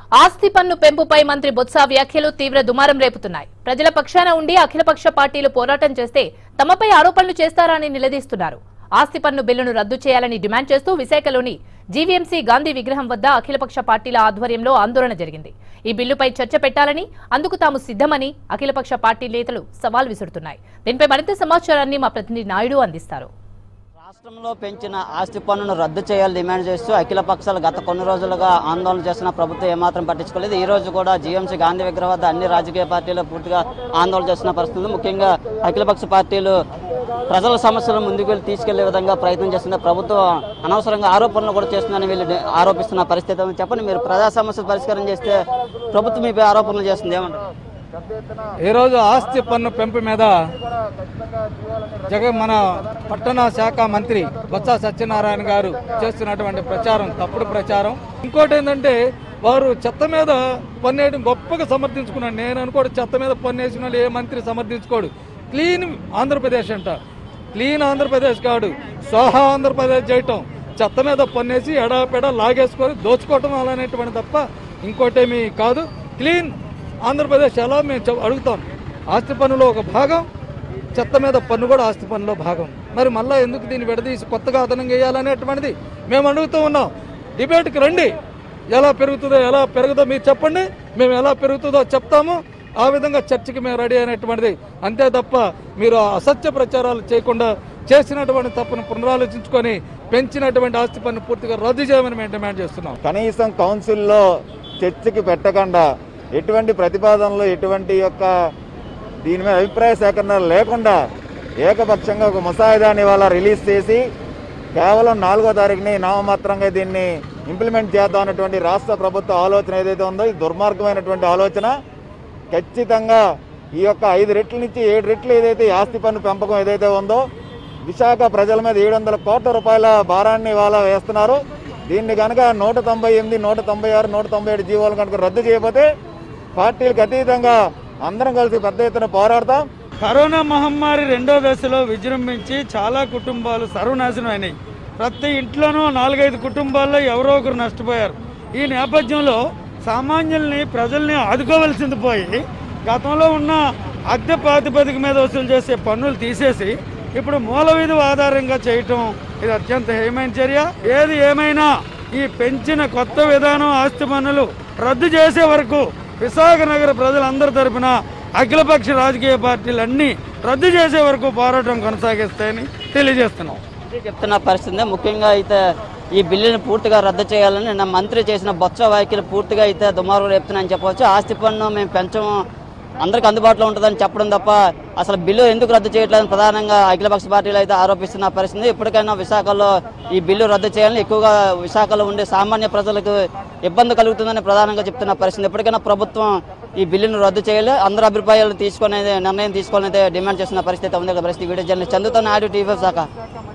ఆస్తి పన్ను పెంపుపై మంత్రి బొత్స వ్యాఖ్యలు తీవ్ర దుమారం రేపుతున్నాయి ప్రజల పక్షాన ఉండి అఖిలపక్ష పార్టీలు పోరాటం చేస్తే తమపై ఆరోపణలు చేస్తారా అని నిలదీస్తున్నారు ఆస్తి పన్ను బిల్లును రద్దు చేయాలని డిమాండ్ చేస్తూ విశాఖలోని జీవీఎంసీ గాంధీ విగ్రహం వద్ద అఖిలపక్ష పార్టీల ఆధ్వర్యంలో ఆందోళన జరిగింది ఈ బిల్లుపై చర్చ పెట్టాలని అందుకు తాము సిద్ధమని అఖిలపక్ష పార్టీ నేతలు సవాల్ విసురుతున్నాయి దీనిపై మరింత సమాచారాన్ని మా ప్రతినిధి నాయుడు అందిస్తారు రాష్ట్రంలో పెంచిన ఆస్తి పన్నును రద్దు చేయాలని డిమాండ్ చేస్తూ అఖిల పక్షాలు గత కొన్ని రోజులుగా ఆందోళన చేస్తున్న ప్రభుత్వం ఏమాత్రం పట్టించుకోలేదు ఈ రోజు కూడా జీఎంసీ గాంధీ విగ్రహం వద్ద అన్ని రాజకీయ పార్టీలు పూర్తిగా ఆందోళన చేస్తున్న పరిస్థితి ఉంది. ముఖ్యంగా అఖిలపక్ష పార్టీలు ప్రజల సమస్యలను ముందుకు వెళ్ళి తీసుకెళ్లే విధంగా ప్రయత్నం చేస్తున్న ప్రభుత్వం అనవసరంగా ఆరోపణలు కూడా చేస్తుందని వీళ్ళు డి- ఆరోపిస్తున్న పరిస్థితి ఉంది. చెప్పండి మీరు ప్రజా సమస్యలు పరిష్కారం చేస్తే ప్రభుత్వం మీపై ఆరోపణలు చేస్తుంది ఏమంటారు ఈరోజు ఆస్తి పన్ను పెంపు మీద జగన్ మన పట్టణ శాఖ మంత్రి బొత్స సత్యనారాయణ గారు చేస్తున్నటువంటి ప్రచారం తప్పుడు ప్రచారం ఇంకోటి ఏంటంటే వారు చెత్త మీద పన్నేయడం గొప్పగా సమర్థించుకున్నాడు నేను అనుకోడు చెత్త మీద పన్నేసిన వాళ్ళు ఏ మంత్రి సమర్థించుకోడు క్లీన్ ఆంధ్రప్రదేశ్ అంట క్లీన్ ఆంధ్రప్రదేశ్ కాడు సోహా ఆంధ్రప్రదేశ్ చేయటం చెత్త మీద పన్నేసి ఎడాపెడ లాగేసుకొని దోచుకోవటం అలానేటువంటి తప్ప ఇంకోటేమీ కాదు క్లీన్ ఆంధ్రప్రదేశ్ ఎలా మేము చెప్- అడుగుతాం ఆస్తి పన్నులో ఒక భాగం చెత్త మీద పన్ను కూడా ఆస్తి పన్నులో భాగం మరి మళ్ళీ ఎందుకు దీన్ని విడదీసి కొత్తగా అదనంగా వేయాలనేటువంటిది మేము అడుగుతూ ఉన్నాం డిబేట్కి రండి ఎలా పెరుగుతుందో ఎలా పెరుగుదో మీరు చెప్పండి మేము ఎలా పెరుగుతుందో చెప్తాము ఆ విధంగా చర్చకి మేము రెడీ అయినటువంటిది అంతే తప్ప మీరు ఆ అసత్య ప్రచారాలు చేయకుండా చేసినటువంటి తప్పును పునరాలోచించుకొని పెంచినటువంటి ఆస్తి పన్ను పూర్తిగా రద్దు చేయమని మేము డిమాండ్ చేస్తున్నాం కనీసం కౌన్సిల్లో చర్చకి పెట్టకుండా ఎటువంటి ప్రతిపాదనలు ఎటువంటి యొక్క దీని మీద అభిప్రాయ సేకరణ లేకుండా ఏకపక్షంగా ఒక ముసాయిదాని ఇవాళ రిలీజ్ చేసి కేవలం నాలుగో తారీఖుని నామమాత్రంగా దీన్ని ఇంప్లిమెంట్ చేద్దాం అన్నటువంటి రాష్ట్ర ప్రభుత్వ ఆలోచన ఏదైతే ఉందో ఇది దుర్మార్గమైనటువంటి ఆలోచన ఖచ్చితంగా ఈ యొక్క ఐదు రెట్ల నుంచి ఏడు రెట్లు ఏదైతే ఈ ఆస్తి పన్ను పెంపకం ఏదైతే ఉందో విశాఖ ప్రజల మీద ఏడు వందల కోట్ల రూపాయల భారాన్ని ఇవాళ వేస్తున్నారు దీన్ని కనుక నూట తొంభై ఎనిమిది నూట తొంభై ఆరు నూట తొంభై ఏడు జీవోలు కనుక రద్దు చేయకపోతే పార్టీలకు అతీతంగా అందరం కలిసి పెద్ద ఎత్తున పోరాడతాం కరోనా మహమ్మారి రెండో దశలో విజృంభించి చాలా కుటుంబాలు సర్వనాశనం అయినాయి ప్రతి ఇంట్లోనూ నాలుగైదు కుటుంబాల్లో ఎవరో ఒకరు నష్టపోయారు ఈ నేపథ్యంలో సామాన్యుల్ని ప్రజల్ని ఆదుకోవలసింది పోయి గతంలో ఉన్న అద్దె ప్రాతిపదిక మీద వసూలు చేసే పన్నులు తీసేసి ఇప్పుడు మూల విధువు ఆధారంగా చేయటం ఇది అత్యంత హేమైన చర్య ఏది ఏమైనా ఈ పెంచిన కొత్త విధానం ఆస్తి పన్నులు రద్దు చేసే వరకు విశాఖ నగర ప్రజలందరి తరపున అఖిలపక్ష రాజకీయ పార్టీలన్నీ రద్దు చేసే వరకు పోరాటం కొనసాగిస్తాయని తెలియజేస్తున్నాం మంత్రి చెప్తున్న పరిస్థితి ముఖ్యంగా అయితే ఈ బిల్లుని పూర్తిగా రద్దు చేయాలని నిన్న మంత్రి చేసిన బొత్స వ్యాఖ్యలు పూర్తిగా అయితే దుమారం రేపుతున్నాయని చెప్పవచ్చు ఆస్తి పన్ను మేము పెంచము అందరికి అందుబాటులో ఉంటుందని చెప్పడం తప్ప అసలు బిల్లు ఎందుకు రద్దు చేయట్లేదని ప్రధానంగా అఖిలపక్ష పార్టీలు అయితే ఆరోపిస్తున్న పరిస్థితి ఇప్పటికైనా విశాఖలో ఈ బిల్లు రద్దు చేయాలని ఎక్కువగా విశాఖలో ఉండే సామాన్య ప్రజలకు ఇబ్బంది కలుగుతుందని ప్రధానంగా చెప్తున్న పరిస్థితి ఇప్పటికైనా ప్రభుత్వం ఈ బిల్లును రద్దు చేయాలి అందరి అభిప్రాయాలు తీసుకునే నిర్ణయం తీసుకోవాలని అయితే డిమాండ్ చేస్తున్న పరిస్థితి ఉంది పరిస్థితి వీడియో జర్నలిస్ట్ చందుతున్న ఆడియో టీవీ శాఖ